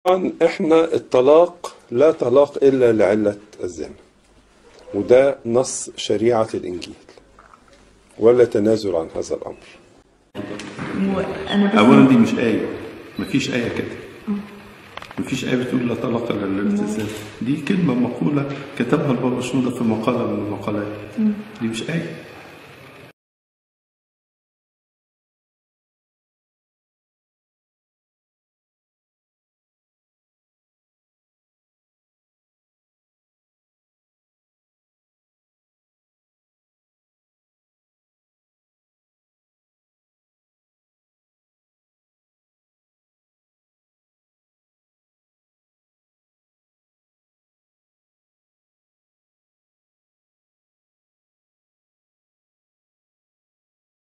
طبعا احنا الطلاق لا طلاق الا لعله الزنا وده نص شريعه الانجيل ولا تنازل عن هذا الامر وانا بس اولا دي مش ايه مفيش ايه كده مفيش ايه بتقول لا طلاق الا للالتزام دي كلمه مقوله كتبها البابا شنوده في مقاله من المقالات دي مش ايه